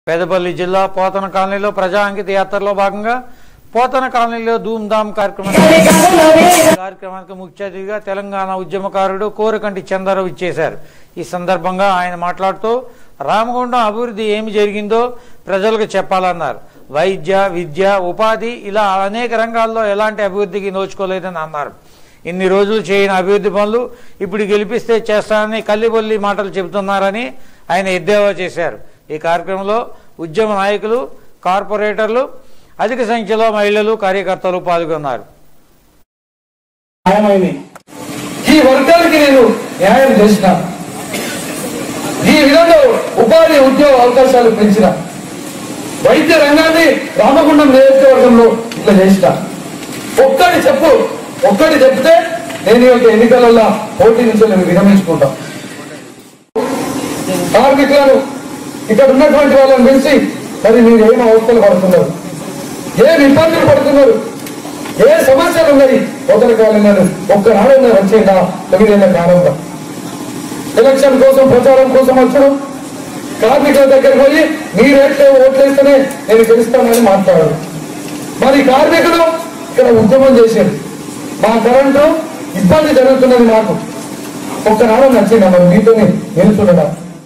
పెదపల్లి జిల్లా పోతన కాలనీలో ప్రజా అంకిత యాత్రలో భాగంగా పోతన కాలనీలో ధూమ్ ధామ్ కార్యక్రమం కార్యక్రమానికి ముఖ్య అతిథిగా తెలంగాణ ఉద్యమకారుడు కోరకంటి చంద్రరావు ఇచ్చేశారు ఈ సందర్భంగా ఆయన మాట్లాడుతూ రామగుండం అభివృద్ధి ఏమి జరిగిందో ప్రజలకు చెప్పాలన్నారు వైద్య విద్య ఉపాధి ఇలా అనేక రంగాల్లో ఎలాంటి అభివృద్ధికి నోచుకోలేదని అన్నారు ఇన్ని రోజులు చేయని అభివృద్ధి పనులు ఇప్పుడు గెలిపిస్తే చేస్తానని కల్లిబొల్లి మాటలు చెబుతున్నారని ఆయన ఎద్దేవా చేశారు ఈ కార్యక్రమంలో ఉద్యమ నాయకులు కార్పొరేటర్లు అధిక సంఖ్యలో మహిళలు కార్యకర్తలు పాల్గొన్నారు న్యాయమైంది ఈ వర్గాలకి నేను న్యాయం చేసిన ఈ విధంగా ఉపాధి ఉద్యోగ అవకాశాలు పెంచిన వైద్య రంగాన్ని రామగుండం నియోజకవర్గంలో ఇట్లా చేసిన ఒక్కటి చెప్పు ఒక్కటి చెప్తే నేను ఈ యొక్క ఎన్నికలలో పోటీ నుంచి నేను విరమించుకుంటాం కార్మికులను ఇక్కడ ఉన్నటువంటి వాళ్ళని పిలిచి మరి మీరు ఏం అవస్థలు పడుతున్నారు ఏం ఇబ్బందులు పడుతున్నారు ఏ సమస్యలు ఉన్నాయి మొదటి కాలంలో ఒక్కనాడు వచ్చేదా తొమ్మిదేళ్ల కాలంలో ఎలక్షన్ కోసం ప్రచారం కోసం వచ్చడం కార్మికుల దగ్గరికి పోయి మీరు ఎట్లే ఓట్లేస్తేనే నేను గెలుస్తానని మాట్లాడారు మరి కార్మికులు ఇక్కడ ఉద్యమం చేశారు మా కరెంటు ఇబ్బంది జరుగుతున్నది మాకు ఒక్కనాడు నచ్చిందా మరి మీతోనే నిలుచుండడా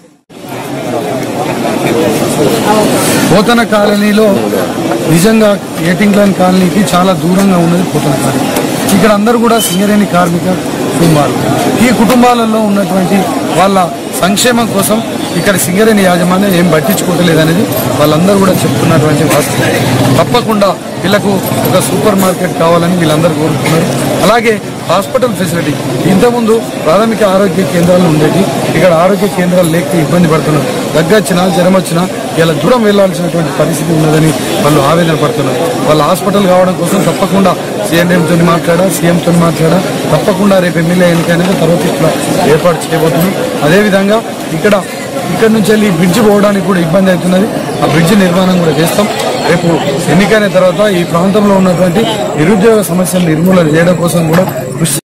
పోతన కాలనీలో నిజంగా ఏటింగ్ లైన్ కాలనీకి చాలా దూరంగా ఉన్నది పోతన కాలనీ ఇక్కడ అందరూ కూడా సింగరేణి కార్మిక కుటుంబాలు ఈ కుటుంబాలలో ఉన్నటువంటి వాళ్ళ సంక్షేమం కోసం ఇక్కడ సింగరేణి యాజమాన్యం ఏం పట్టించుకుంటలేదనేది వాళ్ళందరూ కూడా చెప్తున్నటువంటి వాస్తవం తప్పకుండా వీళ్ళకు ఒక సూపర్ మార్కెట్ కావాలని వీళ్ళందరూ కోరుతున్నారు అలాగే హాస్పిటల్ ఫెసిలిటీ ఇంతకుముందు ప్రాథమిక ఆరోగ్య కేంద్రాలు ఉండేవి ఇక్కడ ఆరోగ్య కేంద్రాలు లేక ఇబ్బంది పడుతున్నారు దగ్గొచ్చినా జ్వరం వచ్చినా ఇలా దూరం వెళ్లాల్సినటువంటి పరిస్థితి ఉన్నదని వాళ్ళు ఆవేదన పడుతున్నారు వాళ్ళ హాస్పిటల్ కావడం కోసం తప్పకుండా సీఎంతో మాట్లాడా సీఎంతో మాట్లాడా తప్పకుండా రేపు ఎమ్మెల్యే ఎన్నికైనా తర్వాత ఇట్లా ఏర్పాటు చేయబోతున్నాం అదేవిధంగా ఇక్కడ ఇక్కడ నుంచి వెళ్ళి బ్రిడ్జ్ పోవడానికి కూడా ఇబ్బంది అవుతున్నది ఆ బ్రిడ్జ్ నిర్మాణం కూడా చేస్తాం రేపు ఎన్నికైన తర్వాత ఈ ప్రాంతంలో ఉన్నటువంటి నిరుద్యోగ సమస్యలు నిర్మూలన చేయడం కోసం కూడా కృషి